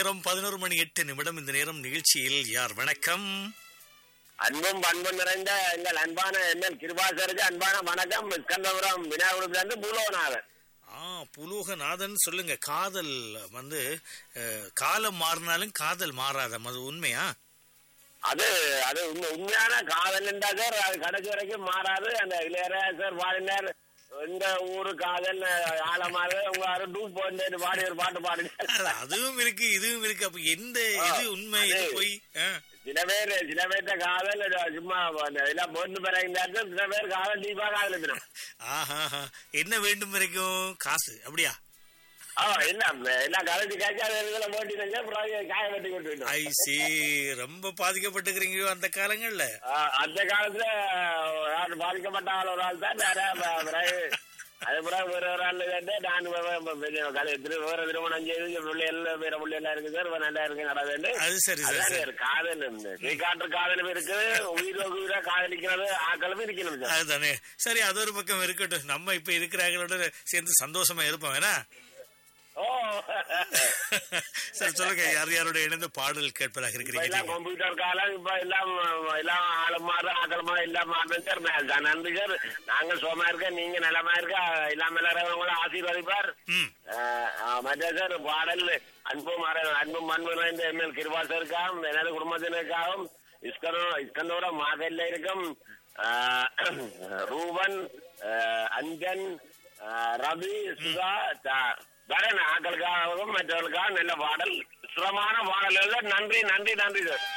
நேரம் பதினோரு மணி எட்டு நிமிடம் இந்த நேரம் நிகழ்ச்சியில் யார் வணக்கம் அன்பும் பண்பும் நிறைந்த எங்கள் அன்பான எம்எல் கிருபாசருக்கு அன்பான வணக்கம் ஸ்கந்தபுரம் விநாயகபுரத்திலிருந்து பூலோகநாதன் ஆ புலூகநாதன் சொல்லுங்க காதல் வந்து அஹ், காலம் மாறினாலும் காதல் மாறாத அது உண்மையா அது அது உண்மை உண்மையான காதல் என்றா சார் அது கடைசி வரைக்கும் மாறாது அந்த இளையராஜர் பாடினார் இந்த ஊரு காதல் ஆழமாக உங்க டூ போட்டு பாடி ஒரு பாட்டு பாடினார் அது அதுவும் இருக்கு இதுவும் இருக்கு அப்ப எந்த இது உண்மை இது அது- போய் ஆ. சில பேர் சில பேர்த்த காதல் இது சும்மா அந்த எல்லாம் போட்டு பிறகு சில பேர் காதல் தீபா காதலிக்கணும் ஆஹா என்ன வேண்டும் வரைக்கும் காசு அப்படியா ஆ எல்லாம் எல்லாம் கலந்து காய்ச்சி இதுல போட்டிருங்க அப்புறம் காய வெட்டி கொண்டு ஐ சி ரொம்ப பாதிக்கப்பட்டுக்கிறீங்க அந்த காலங்கள்ல ஆ, அந்த காலத்துல யார் பாதிக்கப்பட்ட ஆள் ஒரு ஆள் தான் நிறைய ப- பிறகு அது பிறகு வேற ஒரு ஆள் கேட்டு நான் வே- வே- பெரிய கலை- திரு- வேற திருமணம் செய்து பிள்ளைகள் வேற பிள்ளைகள் இருக்கு சார் வேற நல்லா இருக்கு நடந்து அது சரி சரி அதான் சரி சார் காதல் காற்று காதலும் இருக்கு உயிர் உயிரா காதலிக்கிறது ஆக்களும் இருக்கணும் சார் அதுதானே சரி அது ஒரு பக்கம் இருக்கட்டும் நம்ம இப்ப இருக்கிறாங்களோட சேர்ந்து சந்தோஷமா இருப்போம் வேணா ஓ சரி சொல்லுங்க யார் யாரோட இணைந்து பாடல் கேட்பதாக இப்ப இருக்கிறீங்க எல்லாம் நீங்க? கம்ப்யூட்டர் காலம் இப்ப எல்லாம் எல்லாம் ஆளும் மாறு ஆக்கள் மாறு எல்லாம் மாறும் சார் நான் நன்றி சார் நாங்க சோமா இருக்க நீங்க நலமா இருக்க இல்லாம எல்லாரும் ஆசீர்வதிப்பார் ம் மற்ற சார் பாடல் அன்பும் அற- அன்பும் அன்பு நிறைந்த எம்எல் கிருபாசருக்காகவும் எனது குடும்பத்தினருக்காகவும் இஸ்கனோ இஸ்கனோட மாதல்ல இருக்கும் ஆஹ், ரூபன் ஆஹ், அஞ்சன் ஆஹ், ரவி சுதா த- தரன் ஆக்களுக்காகவும் மற்றவர்களுக்காக நல்ல பாடல் சிரமமான பாடல்கள் நன்றி நன்றி நன்றி சார்